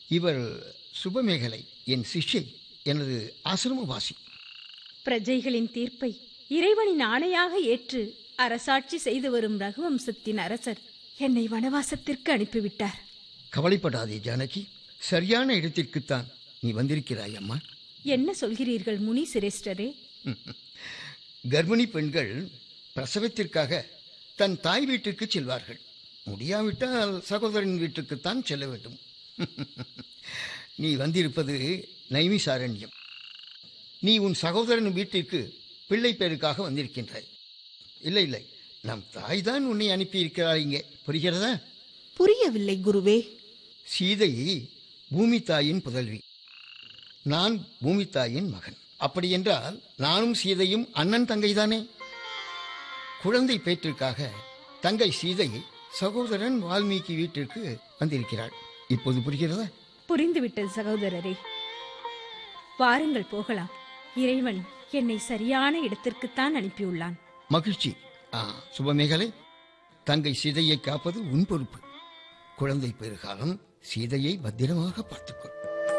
இவர் சுபமேகலை என் சிஷ்யை எனது ஆசிரமவாசி பிரஜைகளின் தீர்ப்பை இறைவனின் ஆணையாக ஏற்று அரசாட்சி செய்து வரும் ரகுவம்சத்தின் அரசர் என்னை வனவாசத்திற்கு அனுப்பிவிட்டார் கவலைப்படாதே ஜானகி சரியான இடத்திற்குத்தான் நீ வந்திருக்கிறாய் அம்மா என்ன சொல்கிறீர்கள் முனி சிரேஷ்டரே கர்ப்பிணி பெண்கள் பிரசவத்திற்காக தன் தாய் வீட்டிற்கு செல்வார்கள் முடியாவிட்டால் சகோதரன் வீட்டுக்குத்தான் செல்ல வேண்டும் நீ வந்திருப்பது நைமிசாரண்யம் நீ உன் சகோதரன் வீட்டிற்கு பிள்ளை பேருக்காக வந்திருக்கின்றாய் இல்லை இல்லை நம் தாய் தான் உன்னை அனுப்பியிருக்கிறாள் இங்கே புரிகிறதா புரியவில்லை குருவே சீதை பூமி தாயின் புதல்வி நான் பூமி தாயின் மகன் அப்படி என்றால் நானும் சீதையும் அண்ணன் தங்கைதானே குழந்தை பேற்றிற்காக தங்கை சீதை சகோதரன் வால்மீகி வீட்டிற்கு வந்திருக்கிறாள் இப்போது புரிகிறதா புரிந்துவிட்டது சகோதரரே வாருங்கள் போகலாம் இறைவன் என்னை சரியான இடத்திற்குத்தான் அனுப்பியுள்ளான் மகிழ்ச்சி ஆ சுபமேகலை தங்கை சீதையை காப்பது உன் பொறுப்பு குழந்தை பெருகாலம் சீதையை பத்திரமாக பார்த்துக்கொள்